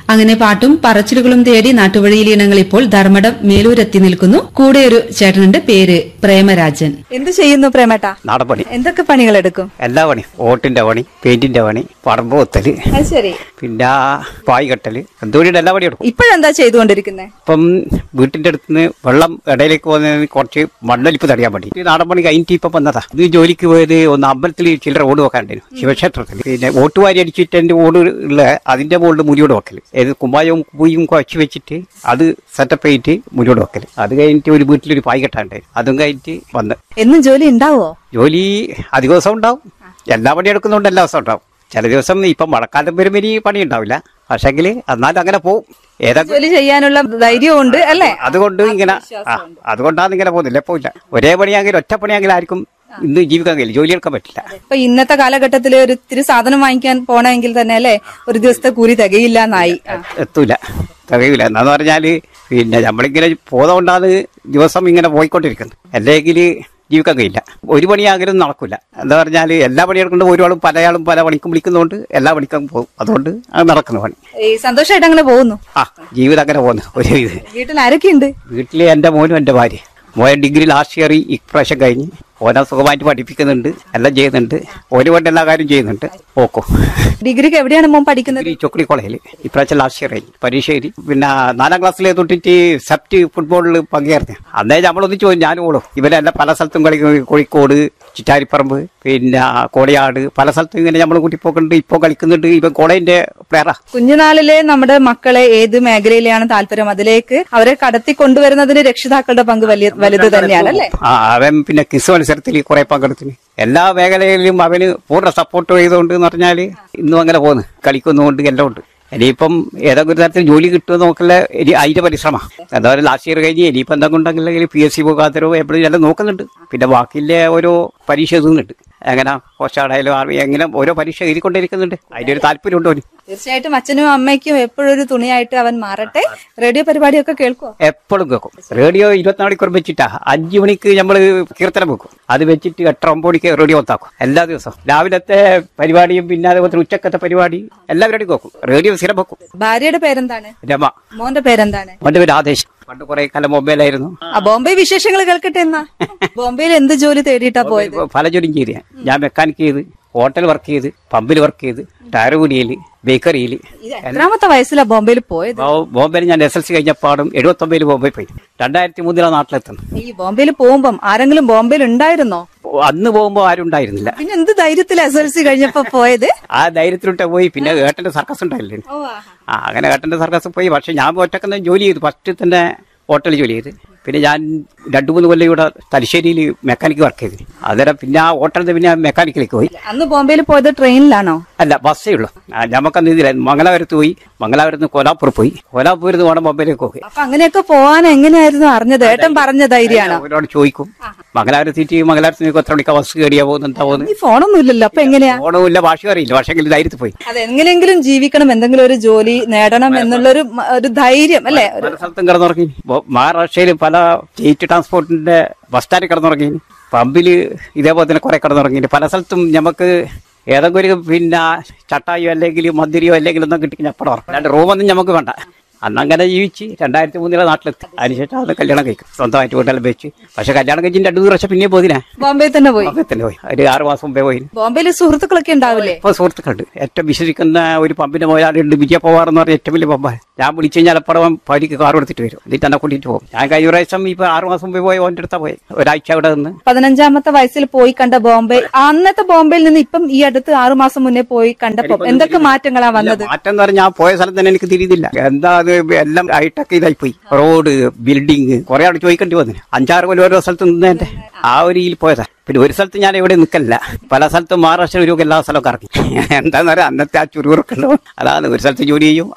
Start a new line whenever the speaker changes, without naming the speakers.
അങ്ങനെ പാട്ടും പറച്ചിലുകളും തേടി നാട്ടുവഴിയിലെ ഇനങ്ങൾ ഇപ്പോൾ ധർമ്മടം മേലൂരെത്തി നിൽക്കുന്നു കൂടെ ഒരു ചേട്ടനുണ്ട് പേര് പ്രേമരാജൻ
എന്ത് ചെയ്യുന്നു പ്രേമേട്ടാ
നാടൻപണി
എന്തൊക്കെ പണികൾ എടുക്കും
എല്ലാ പണി ഓട്ടിന്റെ പണി പെയിന്റിന്റെ പണി പടമ്പ് കൊത്തല്
അത് ശരി
പിന്നെ പായ് കെട്ടല് എന്തോടിയുടെ എല്ലാ പണിയും എടുക്കും
ഇപ്പോഴെന്താ ചെയ്തുകൊണ്ടിരിക്കുന്നത്
ഇപ്പം വീട്ടിന്റെ അടുത്ത് നിന്ന് വെള്ളം ഇടയിലേക്ക് പോകുന്നതിന് കുറച്ച് മണ്ണൊലിപ്പ് തടയാൻ വേണ്ടി ഈ നാടൻ പണി കഴിഞ്ഞിട്ട് ഇപ്പൊ വന്നതാ ഇത് ജോലിക്ക് പോയത് ഒന്ന് അമ്പലത്തിൽ ചില്ലറ ഓട് വെക്കാണ്ടായിരുന്നു ശിവക്ഷേത്രത്തിൽ പിന്നെ ഓട്ട് വാരി അടിച്ചിട്ട് എന്റെ ഓട് ഉള്ള അതിന്റെ മുകളിൽ മുരിയോട് വെക്കല് ഏത് കുമ്പായവും കുയ്യും കുഴച്ച് വെച്ചിട്ട് അത് സെറ്റപ്പ് ചെയ്തിട്ട് മുരിയോട് വെക്കല് അത് കഴിഞ്ഞിട്ട് ഒരു വീട്ടിലൊരു പായ് കെട്ടാണ്ടായിരുന്നു അതും കഴിഞ്ഞിട്ട് വന്ന്
എന്നും ജോലി ഉണ്ടാവോ
ജോലി അധിക ദിവസം ഉണ്ടാവും എല്ലാ പണി എടുക്കുന്നതുകൊണ്ട് എല്ലാ ദിവസവും ഉണ്ടാവും ചില ദിവസം ഇപ്പം മഴക്കാലം വരുമ്പോൾ ഇനി പണി ഉണ്ടാവില്ല പക്ഷെങ്കിൽ എന്നാലും അങ്ങനെ പോവും ഏതൊക്കെ
ജോലി ചെയ്യാനുള്ള ധൈര്യവും ഉണ്ട് അല്ലേ
അതുകൊണ്ട് ഇങ്ങനെ ആ, അതുകൊണ്ടാണ് ഇങ്ങനെ പോകുന്നില്ല പോയില്ല ഒരേ പണിയാങ്കിലും ഒറ്റ പണിയാങ്കിലും ആർക്കും ഇന്ന് ജീവിക്കാൻ കഴിയില്ല ജോലി എടുക്കാൻ പറ്റില്ല
ഇപ്പൊ ഇന്നത്തെ കാലഘട്ടത്തിൽ ഒരു ഇത്തിരി സാധനം വാങ്ങിക്കാൻ പോണെങ്കിൽ തന്നെ അല്ലേ ഒരു ദിവസത്തെ കൂലി തികയില്ല എന്നായി
എത്തൂല തികയില്ല എന്നാന്ന് പറഞ്ഞാല് പിന്നെ നമ്മളിങ്ങനെ പോകുന്നതുകൊണ്ടാണ് ദിവസം ഇങ്ങനെ പോയിക്കൊണ്ടിരിക്കുന്നത് അല്ലെങ്കിൽ ജീവിക്കാൻ കഴിയില്ല ഒരു പണിയാകലും നടക്കില്ല എന്താ പറഞ്ഞാൽ എല്ലാ പണിയെടുക്കുമ്പോൾ ഒരാളും പലയാളും പല പണിക്കും വിളിക്കുന്നതുകൊണ്ട് എല്ലാ പണിക്കും പോകും അതുകൊണ്ട് അത് നടക്കുന്ന പണി
ഈ സന്തോഷമായിട്ട് അങ്ങനെ പോകുന്നു
ആ ജീവിതം അങ്ങനെ പോകുന്നു ഒരു ഇത്
വീട്ടിൽ ആരൊക്കെയുണ്ട്
വീട്ടിലെ എൻ്റെ മോനും എൻ്റെ ഭാര്യ മോൻ ഡിഗ്രി ലാസ്റ്റ് ഇയർ ഇപ്രാവശ്യം കഴിഞ്ഞ് ഓനെ സുഖമായിട്ട് പഠിപ്പിക്കുന്നുണ്ട് എല്ലാം ചെയ്യുന്നുണ്ട് ഒരു കൊണ്ട് എല്ലാ കാര്യം ചെയ്യുന്നുണ്ട് ഓക്കോ
ഡിഗ്രിക്ക് എവിടെയാണ് മോൻ പഠിക്കുന്നത്
ഡിഗ്രി ചൊക്ലി കോളേജിൽ ഇപ്രാവശ്യം ലാസ്റ്റ് ഇയർ കഴിഞ്ഞു പരീക്ഷ എഴുതി പിന്നെ നാലാം ക്ലാസ്സിലെ തൊട്ടിട്ട് സെപ്റ്റ് ഫുട്ബോളിൽ പങ്കേർന്നു അന്നേ നമ്മളൊന്ന് ചോദിച്ചു ഞാനും ഓടും ഇവരെല്ലാം പല സ്ഥലത്തും കളിക്കും കോഴിക്കോട് ചിറ്റാരിപ്പറമ്പ് പിന്നെ കോടയാട് പല സ്ഥലത്തും ഇങ്ങനെ നമ്മൾ കൂട്ടി പോക്കുന്നുണ്ട് ഇപ്പോൾ കളിക്കുന്നുണ്ട് ഇവൻ കോളേജിന്റെ പ്ലെയറാ
കുഞ്ഞുനാളിലെ നമ്മുടെ മക്കളെ ഏത് മേഖലയിലാണ് താല്പര്യം അതിലേക്ക് അവരെ കടത്തി കൊണ്ടുവരുന്നതിന് രക്ഷിതാക്കളുടെ പങ്ക് വലിയ വലുത് തന്നെയാണ് അല്ലേ
ആ അവൻ പിന്നെ കിസ് മത്സരത്തിൽ കുറെ പങ്കെടുത്തിന് എല്ലാ മേഖലയിലും അവന് പൂർണ്ണ സപ്പോർട്ട് ചെയ്തുകൊണ്ട് എന്ന് പറഞ്ഞാൽ ഇന്നും അങ്ങനെ പോകുന്നു കളിക്കുന്നുകൊണ്ട് എല്ലാം ഉണ്ട് ഇനിയിപ്പം ഏതൊക്കെ ഒരു തരത്തിൽ ജോലി കിട്ടുമെന്ന് നോക്കല്ല ഇനി അതിന്റെ പരിശ്രമം എന്താ പറയുക ലാസ്റ്റ് ഇയർ കഴിഞ്ഞ് ഇനിയിപ്പം എന്തെങ്കിലും ഉണ്ടെങ്കിൽ പി എസ് സി മുഖാന്തരോ എപ്പോഴും എല്ലാം നോക്കുന്നുണ്ട് പിന്നെ ബാക്കിയിലെ ഓരോ പരീക്ഷ എഴുതുന്നുണ്ട് എങ്ങനെ കോസ്റ്റാടായാലും ആർമി എങ്ങനെ ഓരോ പരീക്ഷ എഴുതിക്കൊണ്ടിരിക്കുന്നുണ്ട് അതിന്റെ ഒരു താല്പര്യമുണ്ടോ അവന്
തീർച്ചയായിട്ടും അച്ഛനും അമ്മയ്ക്കും എപ്പോഴും ഒരു തുണിയായിട്ട് അവൻ മാറട്ടെ റേഡിയോ പരിപാടിയൊക്കെ കേൾക്കുമോ
എപ്പോഴും കേൾക്കും റേഡിയോ ഇരുപത്തിനാല് മണിക്കൂർ വെച്ചിട്ടാ അഞ്ചു മണിക്ക് നമ്മൾ കീർത്തനം വെക്കും അത് വെച്ചിട്ട് എട്ടര ഒമ്പത് മണിക്ക് റേഡിയോ ഒത്താക്കും എല്ലാ ദിവസവും രാവിലത്തെ പരിപാടിയും പിന്നെ അതുപോലെ തന്നെ ഉച്ചക്കത്തെ പരിപാടി എല്ലാ പരിപാടിയും കേൾക്കും റേഡിയോ സ്ഥിരം വെക്കും
ഭാര്യയുടെ പേരെന്താണ്
രമ
മോന്റെ പേരെന്താണ്
അവന്റെ പേര് ആദേശ് പണ്ട് കുറെ കാലം മൊബൈലായിരുന്നു
ആ ബോംബെ വിശേഷങ്ങൾ കേൾക്കട്ടെ എന്നാ ബോംബെയിൽ എന്ത് ജോലി തേടിയിട്ടാ പോയത്
പല ജോലിയും ചെയ്ത് ഞാൻ. ഞാൻ മെക്കാനിക് ചെയ്ത് ഹോട്ടൽ വർക്ക് ചെയ്ത് പമ്പിൽ വർക്ക് ചെയ്ത് ടയർ കൂടിയിൽ ബേക്കറിയിൽ
ഇത് എത്രാമത്തെ വയസ്സിലാ ബോംബെയിൽ പോയത്
ബോംബെയിൽ ഞാൻ എസ് എൽ സി കഴിഞ്ഞപ്പാടും എഴുപത്തൊമ്പതിൽ ബോംബെ പോയി രണ്ടായിരത്തി മൂന്നിലാണ് നാട്ടിലെത്തുന്നത്
ഈ ബോംബെയിൽ പോകുമ്പം ആരെങ്കിലും ബോംബെയിൽ ഉണ്ടായിരുന്നോ
അന്ന് പോകുമ്പോൾ ആരും ഉണ്ടായിരുന്നില്ല
പിന്നെ എന്ത് ധൈര്യത്തിൽ എസ് എൽ സി കഴിഞ്ഞപ്പോ പോയത്
ആ ധൈര്യത്തിലോട്ട് പോയി പിന്നെ ഏട്ടന്റെ സർക്കസ് ഉണ്ടായില്ലേ ആ അങ്ങനെ ഏട്ടന്റെ സർക്കസ് പോയി പക്ഷെ ഞാൻ ഒറ്റക്കുന്ന ജോലി ചെയ്തു ഫസ്റ്റ് തന്നെ ഹോട്ടലിൽ ജോലി ചെയ്ത് പിന്നെ ഞാൻ രണ്ടു മൂന്ന് കൊല്ലം ഇവിടെ തലശ്ശേരിയിൽ മെക്കാനിക്ക് വർക്ക് ചെയ്തു അന്നേരം പിന്നെ ആ ഹോട്ടലിൽ നിന്ന് പിന്നെ മെക്കാനിക്കിലേക്ക് പോയി
അന്ന് ബോംബെയിൽ പോയത് ട്രെയിനിലാണോ
അല്ല ബസ്സേ ഉള്ളൂ ആ, നമുക്കന്ന് ഇതില്ല മംഗലാപുരത്ത് പോയി മംഗലാപുരത്ത് നിന്ന് കോലാപ്പൂർ പോയി കോലാപ്പൂരിൽ നിന്ന് വേണം ബൊമ്പയിലേക്ക് പോയി
അപ്പൊ അങ്ങനെയൊക്കെ പോവാൻ എങ്ങനെയായിരുന്നു അറിഞ്ഞത് ഏട്ടൻ പറഞ്ഞ ധൈര്യമാണോ
അവരോട് ചോദിക്കും മംഗലാപുരത്ത് എത്തി മംഗലാപുരത്ത് നിന്ന് എത്ര മണിക്കാ ബസ് കയറിയാ പോകുന്നു എന്താ പോകുന്നത്
ഈ ഫോണൊന്നും ഇല്ലല്ലോ അപ്പൊ എങ്ങനെയാ
ഓണമില്ല ഭാഷ അറിയില്ല പക്ഷെങ്കിൽ ധൈര്യത്തിൽ പോയി
അതെങ്ങനെയെങ്കിലും ജീവിക്കണം എന്തെങ്കിലും ഒരു ജോലി നേടണം എന്നുള്ളൊരു മ- ഒരു ധൈര്യം അല്ലേ ഒരു-
പല സ്ഥലത്തും കിടന്നുറങ്ങി ബോ- മഹാരാഷ്ട്രയിൽ പല സ്റ്റേറ്റ് ട്രാൻസ്പോർട്ടിന്റെ ബസ് സ്റ്റാൻഡിൽ കിടന്നുറങ്ങി പമ്പില് ഇതേപോലെ തന്നെ കുറെ കിടന്നുറങ്ങി പല സ്ഥലത്തും നമുക്ക് ഏതെങ്കിലും ഒരു പിന്നെ ചട്ടായോ അല്ലെങ്കിൽ മന്ദിരിയോ അല്ലെങ്കിൽ ഒന്നും കിട്ടി അപ്പുറം ഉറങ്ങും അല്ലാണ്ട് റൂമൊന്നും നമുക്ക് വേണ്ട അന്നങ്ങനെ ജീവിച്ച് രണ്ടായിരത്തി മൂന്നിലെ നാട്ടിലെത്തി അതിനുശേഷം അത് കല്യാണം കഴിക്കും സ്വന്തമായിട്ട് വീട്ടെല്ലാം വെച്ച് പക്ഷെ കല്യാണം കഴിച്ചിട്ട് രണ്ടു മൂന്ന് വർഷം പിന്നെ പോതിനാ
ബോംബെയിൽ തന്നെ പോയി
തന്നെ പോയി ഒരു ആറ് മാസം മുമ്പേ പോയി
ബോംബെയിൽ സുഹൃത്തുക്കളൊക്കെ ഉണ്ടാവില്ലേ
ഇപ്പൊ സുഹൃത്തുക്കളുണ്ട് ഏറ്റവും വിശ്വസിക്കുന്ന ഒരു പമ്പിന്റെ മുതലാളിയുണ്ട് വിജയ പവാർ എന്ന് പറഞ്ഞ ഏറ്റവും വലിയ പമ്പാണ് ഞാൻ വിളിച്ചു കഴിഞ്ഞാൽ അപ്പുറം ഭാര്യക്ക് കാർ എടുത്തിട്ട് വരും എന്നിട്ട് എന്നെ കൂട്ടിയിട്ട് പോകും ഞാൻ കഴിഞ്ഞ പ്രാവശ്യം ഇപ്പൊ ആറ് മാസം മുമ്പേ പോയി ഓൻ്റെ അടുത്താ പോയി ഒരാഴ്ച അവിടെ നിന്ന്
പതിനഞ്ചാമത്തെ വയസ്സിൽ പോയി കണ്ട ബോംബെ അന്നത്തെ ബോംബെയിൽ നിന്ന് ഇപ്പം ഈ അടുത്ത് ആറു മാസം മുന്നേ പോയി കണ്ടപ്പോ എന്തൊക്കെ മാറ്റങ്ങളാ വന്നത്
മാറ്റം എന്ന് പറഞ്ഞാൽ ഞാൻ പോയ സ്ഥലത്ത് തന്നെ എനിക്ക് തിരിയുന്നില്ല എന്താ അത് എല്ലാം ഹൈടെക് ഇതായി പോയി റോഡ് ബിൽഡിങ് കുറെ അവിടെ ചോദിക്കേണ്ടി വന്നു അഞ്ചാറ് കൊല്ലം ഓരോ സ്ഥലത്ത് നിന്നേന്റെ ആ ഒരു രീതിയിൽ പോയതാ പിന്നെ ഒരു സ്ഥലത്ത് ഞാൻ എവിടെ നിൽക്കല്ല പല സ്ഥലത്തും മഹാരാഷ്ട്ര ഒരു എല്ലാ സ്ഥലവും കറങ്ങി എന്താന്ന് പറയാ അന്നത്തെ ആ ചുരുക്കല്ലോ അതാണ് ഒരു സ്ഥലത്ത് ജോലി ചെയ്യും